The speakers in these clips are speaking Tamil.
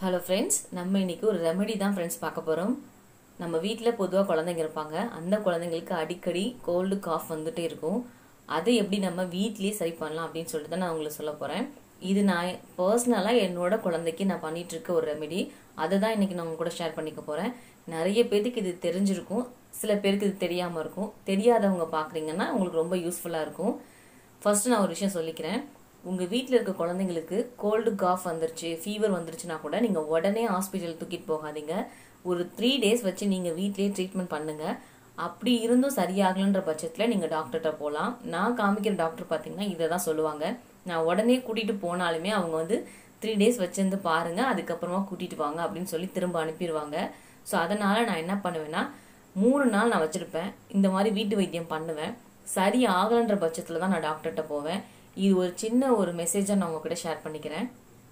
ஹலோ ஃப்ரெண்ட்ஸ் நம்ம இன்னைக்கு ஒரு ரெமெடி தான் ஃப்ரெண்ட்ஸ் பார்க்க போகிறோம் நம்ம வீட்டில் பொதுவாக குழந்தைங்க இருப்பாங்க அந்த குழந்தைங்களுக்கு அடிக்கடி கோல்டு காஃப் வந்துட்டே இருக்கும் அதை எப்படி நம்ம வீட்லேயே சரி பண்ணலாம் அப்படின்னு சொல்லிட்டு தான் நான் உங்களுக்கு சொல்ல போகிறேன் இது நான் பர்சனலாக என்னோட குழந்தைக்கு நான் பண்ணிட்டு இருக்க ஒரு ரெமெடி அதை தான் இன்னைக்கு நான் உங்க கூட ஷேர் பண்ணிக்க போகிறேன் நிறைய பேருக்கு இது தெரிஞ்சிருக்கும் சில பேருக்கு இது தெரியாமல் இருக்கும் தெரியாதவங்க பார்க்குறீங்கன்னா உங்களுக்கு ரொம்ப யூஸ்ஃபுல்லாக இருக்கும் ஃபர்ஸ்ட் நான் ஒரு விஷயம் சொல்லிக்கிறேன் உங்கள் வீட்டில் இருக்க குழந்தைங்களுக்கு கோல்டு காஃப் வந்துருச்சு ஃபீவர் வந்துருச்சுன்னா கூட நீங்கள் உடனே ஹாஸ்பிட்டல் தூக்கிட்டு போகாதீங்க ஒரு த்ரீ டேஸ் வச்சு நீங்கள் வீட்லேயே ட்ரீட்மெண்ட் பண்ணுங்க அப்படி இருந்தும் சரியாகலன்ற பட்சத்தில் நீங்கள் டாக்டர்கிட்ட போகலாம் நான் காமிக்கிற டாக்டர் பார்த்தீங்கன்னா இதை தான் சொல்லுவாங்க நான் உடனே கூட்டிகிட்டு போனாலுமே அவங்க வந்து த்ரீ டேஸ் வச்சிருந்து பாருங்க அதுக்கப்புறமா கூட்டிகிட்டு வாங்க அப்படின்னு சொல்லி திரும்ப அனுப்பிடுவாங்க ஸோ அதனால் நான் என்ன பண்ணுவேன்னா மூணு நாள் நான் வச்சுருப்பேன் இந்த மாதிரி வீட்டு வைத்தியம் பண்ணுவேன் சரி ஆகலைன்ற பட்சத்தில் தான் நான் டாக்டர்கிட்ட போவேன் இது ஒரு சின்ன ஒரு மெசேஜை நான் உங்ககிட்ட ஷேர் பண்ணிக்கிறேன்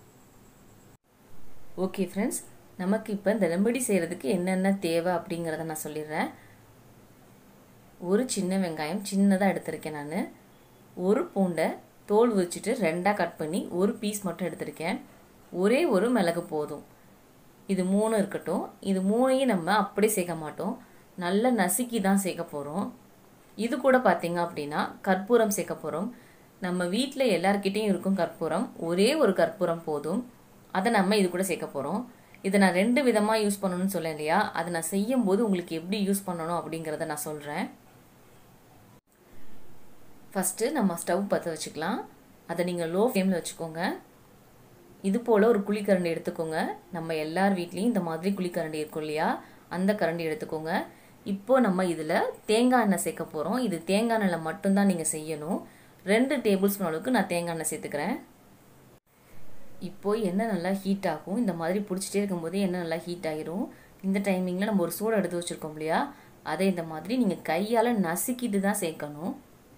ஓகே ஃப்ரெண்ட்ஸ் நமக்கு இப்போ இந்த ரெமெடி செய்கிறதுக்கு என்னென்ன தேவை அப்படிங்கிறத நான் சொல்லிடுறேன் ஒரு சின்ன வெங்காயம் சின்னதாக எடுத்திருக்கேன் நான் ஒரு பூண்டை தோல் வச்சுட்டு ரெண்டாக கட் பண்ணி ஒரு பீஸ் மட்டும் எடுத்திருக்கேன் ஒரே ஒரு மிளகு போதும் இது மூணு இருக்கட்டும் இது மூணையும் நம்ம அப்படியே சேர்க்க மாட்டோம் நல்லா நசுக்கி தான் சேர்க்க போகிறோம் இது கூட பார்த்தீங்க அப்படின்னா கற்பூரம் சேர்க்க போகிறோம் நம்ம வீட்டில் எல்லார்கிட்டேயும் இருக்கும் கற்பூரம் ஒரே ஒரு கற்பூரம் போதும் அதை நம்ம இது கூட சேர்க்க போகிறோம் இதை நான் ரெண்டு விதமாக யூஸ் பண்ணணும்னு சொல்லேன் இல்லையா அதை நான் செய்யும் போது உங்களுக்கு எப்படி யூஸ் பண்ணணும் அப்படிங்கிறத நான் சொல்கிறேன் ஃபஸ்ட்டு நம்ம ஸ்டவ் பற்ற வச்சுக்கலாம் அதை நீங்கள் லோ ஃப்ளேமில் வச்சுக்கோங்க இது போல் ஒரு குழிக்கரண்டி எடுத்துக்கோங்க நம்ம எல்லார் வீட்லேயும் இந்த மாதிரி குழிக்கரண்டி இருக்கும் இல்லையா அந்த கரண்டி எடுத்துக்கோங்க இப்போ நம்ம இதில் தேங்காய் எண்ணெய் சேர்க்க போகிறோம் இது தேங்காய் எண்ணெயில் மட்டும்தான் நீங்கள் செய்யணும் ரெண்டு டேபிள் ஸ்பூன் அளவுக்கு நான் தேங்காய் எண்ணெய் சேர்த்துக்கிறேன் இப்போ எண்ணெய் நல்லா ஹீட் ஆகும் இந்த மாதிரி பிடிச்சிட்டே இருக்கும்போது எண்ணெய் நல்லா ஹீட் ஆகிரும் இந்த டைமிங்கில் நம்ம ஒரு சூடை எடுத்து வச்சுருக்கோம் இல்லையா அதை இந்த மாதிரி நீங்கள் கையால் நசுக்கிட்டு தான் சேர்க்கணும்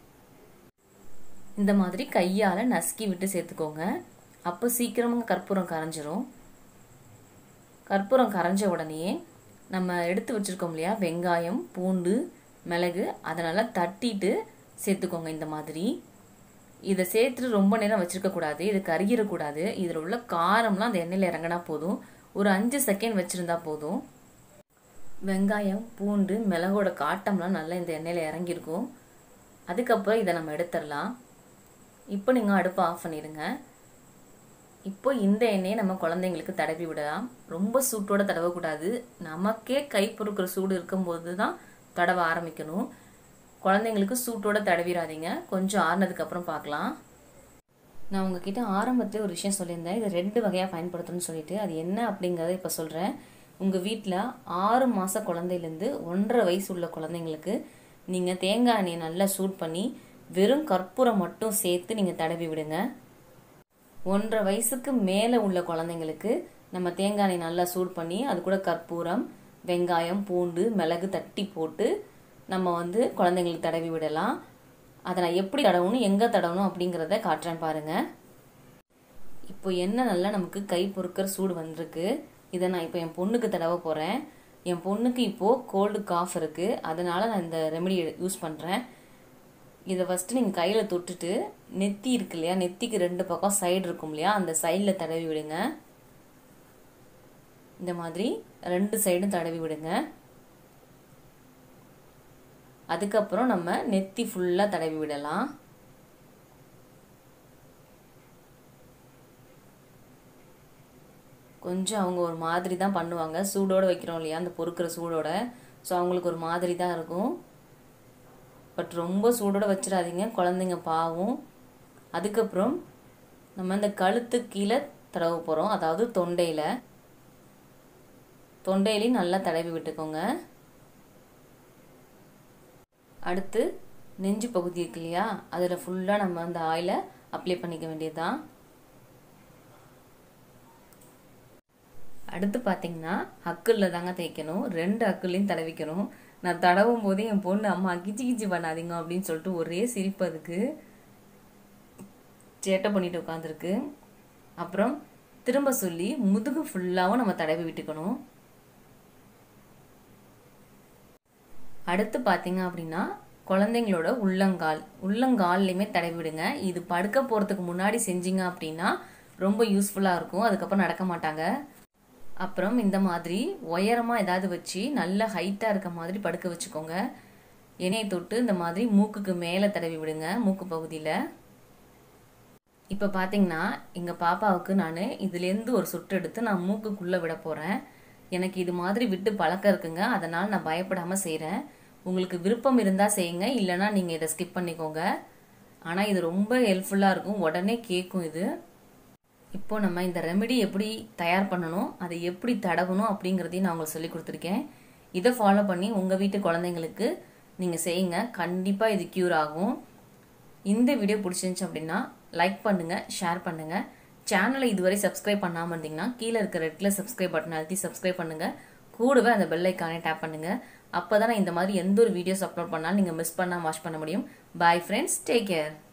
இந்த மாதிரி கையால் நசுக்கி விட்டு சேர்த்துக்கோங்க அப்போ சீக்கிரமாக கற்பூரம் கரைஞ்சிரும் கற்பூரம் கரைஞ்ச உடனே நம்ம எடுத்து வச்சுருக்கோம் இல்லையா வெங்காயம் பூண்டு மிளகு அதை நல்லா தட்டிட்டு சேர்த்துக்கோங்க இந்த மாதிரி இதை சேர்த்துட்டு ரொம்ப நேரம் வச்சுருக்கக்கூடாது இது கருகிடக்கூடாது இதில் உள்ள காரம்லாம் அந்த எண்ணெயில் இறங்கினா போதும் ஒரு அஞ்சு செகண்ட் வச்சுருந்தா போதும் வெங்காயம் பூண்டு மிளகோட காட்டம்லாம் நல்லா இந்த எண்ணெயில் இறங்கியிருக்கும் அதுக்கப்புறம் இதை நம்ம எடுத்துடலாம் இப்போ நீங்கள் அடுப்பை ஆஃப் பண்ணிடுங்க இப்போ இந்த எண்ணெயை நம்ம குழந்தைங்களுக்கு தடவி விடலாம் ரொம்ப சூட்டோட தடவக்கூடாது நமக்கே கை பொறுக்கிற சூடு இருக்கும்போது தான் தடவ ஆரம்பிக்கணும் குழந்தைங்களுக்கு சூட்டோட தடவிடாதீங்க கொஞ்சம் ஆறுனதுக்கு அப்புறம் பார்க்கலாம் நான் உங்ககிட்ட ஆரம்பத்தில் ஒரு விஷயம் சொல்லியிருந்தேன் இதை ரெண்டு வகையாக பயன்படுத்தணும்னு சொல்லிட்டு அது என்ன அப்படிங்கிறத இப்போ சொல்கிறேன் உங்கள் வீட்டில் ஆறு மாத குழந்தையிலேருந்து ஒன்றரை வயசு உள்ள குழந்தைங்களுக்கு நீங்கள் தேங்காய் எண்ணெயை நல்லா சூட் பண்ணி வெறும் கற்பூரம் மட்டும் சேர்த்து நீங்கள் தடவி விடுங்க ஒன்றரை வயசுக்கு மேலே உள்ள குழந்தைங்களுக்கு நம்ம தேங்காய் எண்ணெய் நல்லா சூட் பண்ணி அது கூட கற்பூரம் வெங்காயம் பூண்டு மிளகு தட்டி போட்டு நம்ம வந்து குழந்தைங்களுக்கு தடவி விடலாம் அதை நான் எப்படி தடவணும் எங்கே தடவணும் அப்படிங்கிறத காட்டுறேன் பாருங்க இப்போ என்ன நல்லா நமக்கு கை பொறுக்கிற சூடு வந்திருக்கு இதை நான் இப்போ என் பொண்ணுக்கு தடவ போகிறேன் என் பொண்ணுக்கு இப்போது கோல்டு காஃப் இருக்குது அதனால் நான் இந்த ரெமெடி யூஸ் பண்ணுறேன் இதை ஃபஸ்ட்டு நீங்கள் கையில் தொட்டுட்டு நெத்தி இருக்கு இல்லையா நெத்திக்கு ரெண்டு பக்கம் சைடு இருக்கும் இல்லையா அந்த சைடில் தடவி விடுங்க இந்த மாதிரி ரெண்டு சைடும் தடவி விடுங்க அதுக்கப்புறம் நம்ம நெத்தி ஃபுல்லாக தடவி விடலாம் கொஞ்சம் அவங்க ஒரு மாதிரி தான் பண்ணுவாங்க சூடோடு வைக்கிறோம் இல்லையா அந்த பொறுக்கிற சூடோட ஸோ அவங்களுக்கு ஒரு மாதிரி தான் இருக்கும் பட் ரொம்ப சூடோட வச்சிடாதீங்க குழந்தைங்க பாவம் அதுக்கப்புறம் நம்ம இந்த கழுத்து கீழே தடவ போகிறோம் அதாவது தொண்டையில் தொண்டையிலையும் நல்லா தடவி விட்டுக்கோங்க அடுத்து நெஞ்சு பகுதி இருக்கு இல்லையா அதில் ஃபுல்லாக நம்ம அந்த ஆயிலை அப்ளை பண்ணிக்க வேண்டியதுதான் அடுத்து பார்த்தீங்கன்னா அக்குளில் தாங்க தேய்க்கணும் ரெண்டு அக்குலையும் தடவிக்கணும் நான் தடவும் போதே என் பொண்ணு அம்மா கிச்சி கிச்சி பண்ணாதீங்க அப்படின்னு சொல்லிட்டு ஒரே சிரிப்பு அதுக்கு சேட்டை பண்ணிட்டு உட்காந்துருக்கு அப்புறம் திரும்ப சொல்லி முதுகு ஃபுல்லாகவும் நம்ம தடவி விட்டுக்கணும் அடுத்து பார்த்தீங்க அப்படின்னா குழந்தைங்களோட உள்ளங்கால் உள்ளங்கால்லையுமே தடவி விடுங்க இது படுக்க போகிறதுக்கு முன்னாடி செஞ்சீங்க அப்படின்னா ரொம்ப யூஸ்ஃபுல்லாக இருக்கும் அதுக்கப்புறம் நடக்க மாட்டாங்க அப்புறம் இந்த மாதிரி உயரமாக ஏதாவது வச்சு நல்ல ஹைட்டாக இருக்க மாதிரி படுக்க வச்சுக்கோங்க எண்ணெயை தொட்டு இந்த மாதிரி மூக்குக்கு மேலே தடவி விடுங்க மூக்கு பகுதியில் இப்போ பார்த்தீங்கன்னா எங்கள் பாப்பாவுக்கு நான் இதுலேருந்து ஒரு சொட்டு எடுத்து நான் மூக்குக்குள்ளே விட போகிறேன் எனக்கு இது மாதிரி விட்டு பழக்கம் இருக்குங்க அதனால் நான் பயப்படாமல் செய்கிறேன் உங்களுக்கு விருப்பம் இருந்தால் செய்யுங்க இல்லைனா நீங்கள் இதை ஸ்கிப் பண்ணிக்கோங்க ஆனால் இது ரொம்ப ஹெல்ப்ஃபுல்லாக இருக்கும் உடனே கேட்கும் இது இப்போ நம்ம இந்த ரெமெடி எப்படி தயார் பண்ணணும் அதை எப்படி தடவணும் அப்படிங்கிறதையும் நான் உங்களுக்கு சொல்லி கொடுத்துருக்கேன் இதை ஃபாலோ பண்ணி உங்கள் வீட்டு குழந்தைங்களுக்கு நீங்கள் செய்யுங்க கண்டிப்பாக இது க்யூர் ஆகும் இந்த வீடியோ பிடிச்சிருந்துச்சு அப்படின்னா லைக் பண்ணுங்கள் ஷேர் பண்ணுங்கள் சேனலை இதுவரை சப்ஸ்கிரைப் பண்ணாமல் இருந்தீங்கன்னா கீழே இருக்க ரெட்டில் சப்ஸ்கிரைப் பட்டன் அழுத்தி சப்ஸ்கிரைப் பண்ணுங்கள் கூடவே அந்த பெல் ஐக்கானே டேப் பண்ணுங்கள் அப்போ தான் நான் இந்த மாதிரி எந்த ஒரு வீடியோஸ் அப்லோட் பண்ணாலும் நீங்கள் மிஸ் பண்ணாமல் வாட்ச் பண்ண முடியும் பாய் ஃப்ரெண்ட்ஸ் டேக் கேர்